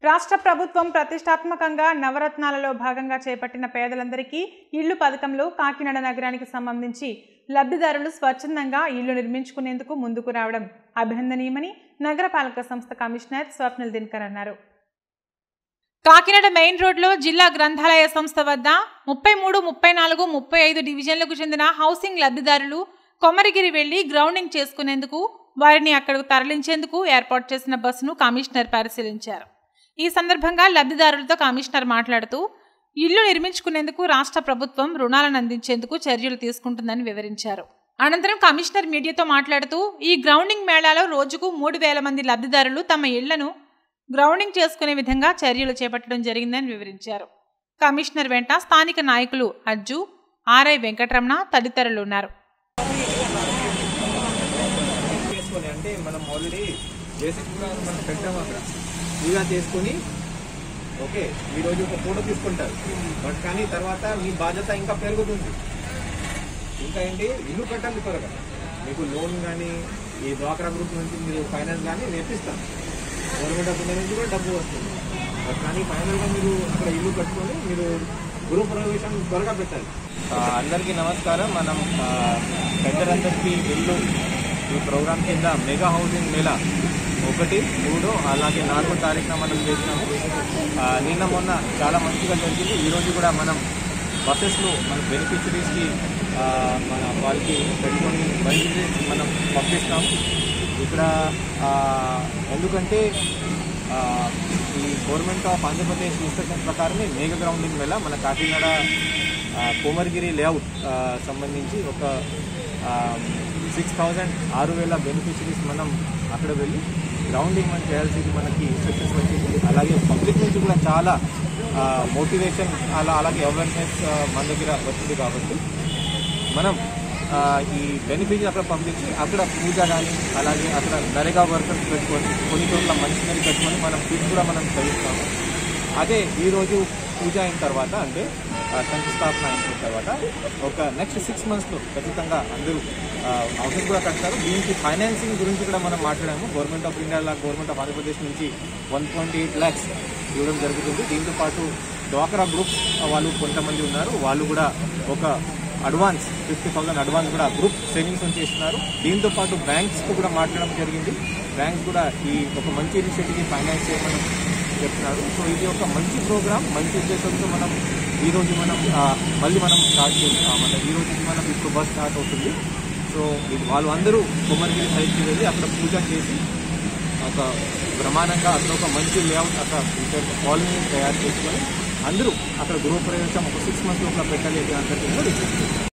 రాష్ట్ర ప్రభుత్వం ప్రతిష్టాత్మకంగా నవరత్నాలలో భాగంగా చేపట్టిన పేదలందరికీ ఇళ్లు పథకంలో కాకినాడ నగరానికి సంబంధించి లబ్ధిదారులు స్వచ్ఛందంగా ఇళ్లు నిర్మించుకునేందుకు ముందుకు రావడం అభినందనీయమని నగరపాలక సంస్థ కమిషనర్ స్వప్నిల్ దినకర్ అన్నారు కాకినాడ మెయిన్ రోడ్లో జిల్లా గ్రంథాలయ సంస్థ వద్ద ముప్పై మూడు ముప్పై నాలుగు ముప్పై ఐదు డివిజన్లకు చెందిన హౌసింగ్ లబ్ధిదారులు కొమరిగిరి వెళ్లి గ్రౌండింగ్ చేసుకునేందుకు వారిని అక్కడకు తరలించేందుకు ఏర్పాటు చేసిన బస్సును కమిషనర్ పరిశీలించారు ఈ సందర్భంగా లబ్ధిదారులతో కమిషనర్ మాట్లాడుతూ ఇల్లు నిర్మించుకునేందుకు రాష్ట్ర ప్రభుత్వం రుణాలను అందించేందుకు చర్యలు తీసుకుంటుందని వివరించారు అనంతరం కమిషనర్ మీడియాతో మాట్లాడుతూ ఈ గ్రౌండింగ్ మేళాలో రోజుకు మూడు వేల మంది లబ్ధిదారులు తమ ఇళ్లను గ్రౌండింగ్ చేసుకునే విధంగా చర్యలు చేపట్టడం జరిగిందని వివరించారు కమిషనర్ వెంట స్థానిక నాయకులు అజ్జు ఆర్ఐ వెంకటరమణ తదితరులు ఉన్నారు చేసుకొని అంటే మనం ఆల్రెడీ బేసిక్ కూడా మనం పెట్టాము అక్కడ పూజ చేసుకొని ఓకే ఈ రోజు ఒక ఫోటో తీసుకుంటారు బట్ కానీ తర్వాత మీ బాధ్యత ఇంకా పెరుగుతుంది ఇంకా ఏంటి ఇల్లు కట్టాలి త్వరగా మీకు లోన్ కానీ ఈ డ్వాక్రా గ్రూప్ నుంచి మీరు ఫైనాన్స్ కానీ నేర్పిస్తాం గవర్నమెంట్ ఆఫ్ ఇండియా నుంచి కూడా డబ్బు వస్తుంది బట్ కానీ ఫైనల్గా మీరు అక్కడ ఇల్లు కట్టుకొని మీరు గృహ ప్రవేశం త్వరగా పెట్టాలి ఆ, అందరికీ నమస్కారం మనం ఆ, పెద్దలందరికీ ఇల్లు ఈ ప్రోగ్రామ్ కింద మెగా హౌసింగ్ మేళా ఒకటి మూడు అలాగే నాలుగో తారీఖున మనం చేసినాము ఆ, నిన్న మొన్న చాలా మంచిగా జరిగింది ఈరోజు కూడా మనం బస్సెస్లో మన బెనిఫిషరీస్కి మన వాళ్ళకి పెట్టుకొని బయలుదేరి మనం పంపిస్తాం ఇక్కడ ఆ, ఎందుకంటే ఆ, ఈ గవర్నమెంట్ ఆఫ్ ఆంధ్రప్రదేశ్ ఇన్స్ట్రక్షన్ ప్రకారమే మేఘ గ్రౌండింగ్ మేళ మన కాకినాడ ఆ, కోమర్గిరి లేఅవుట్ ఆ, సంబంధించి ఒక సిక్స్ థౌజండ్ ఆరు వేల బెనిఫిషరీస్ మనం అక్కడ వెళ్ళి గ్రౌండింగ్ మనం చేయాల్సింది మనకి ఇన్స్ట్రక్షన్స్ వచ్చింది అలాగే పబ్లిక్ నుంచి కూడా చాలా మోటివేషన్ అలా అలాగే అవేర్నెస్ మన దగ్గర వచ్చింది కాబట్టి మనం ఆ, ఈ బెనిఫిట్ అక్కడ పంపించి అక్కడ పూజ కానీ అలాగే అక్కడ నరేగా వర్కర్స్ పెట్టుకొని కొన్ని చోట్ల మంచినీరు పెట్టుకొని మనం ఫీజు కూడా మనం చదివిస్తాము అదే ఈరోజు పూజ అయిన తర్వాత అంటే ఆ, శంకుస్థాపన అయిన తర్వాత ఒక నెక్స్ట్ సిక్స్ మంత్స్లో ఖచ్చితంగా అందరూ హౌసింగ్ కూడా కడతారు దీనికి ఫైనాన్సింగ్ గురించి కూడా మనం మాట్లాడాము government of India government of Andhra Pradesh నుంచి వన్ పాయింట్ ఎయిట్ ల్యాక్స్ ఇవ్వడం జరుగుతుంది దీంతో పాటు డ్వాక్రా గ్రూప్ వాళ్ళు కొంతమంది ఉన్నారు వాళ్ళు కూడా ఒక అడ్వాన్స్ ఫిఫ్టీ థౌసండ్ అడ్వాన్స్ కూడా గ్రూప్ సేవింగ్స్ నుంచి ఇస్తున్నారు దీంతో పాటు బ్యాంక్స్ కూడా మాట్లాడడం జరిగింది బ్యాంక్స్ కూడా ఈ ఒక మంచి ఇనిషియేటివ్ని ఫైనాన్స్ చేయమని చెప్తున్నారు సో ఇది ఒక మంచి ప్రోగ్రామ్ మంచి ఉద్దేశంతో మనం ఈ రోజు మనం ఆ, మళ్ళీ మనం స్టార్ట్ చేస్తాం మన ఈ రోజు మనం ఇప్పుడు బస్ స్టార్ట్ అవుతుంది సో ఇది వాళ్ళు అందరూ కుమ్మరిగిరి సైడ్కి వెళ్ళి అక్కడ పూజ చేసి ఒక బ్రహ్మాండంగా అక్కడ ఒక మంచి లేఅవుట్ అక్కడ కాలనీ తయారు చేసుకొని అందరూ అక్కడ గృహప్రవేశం ఒక సిక్స్ మంత్స్ లోపల పెట్టాలి అంటే అందరికీ కూడా రిక్వెస్ట్ చేస్తాం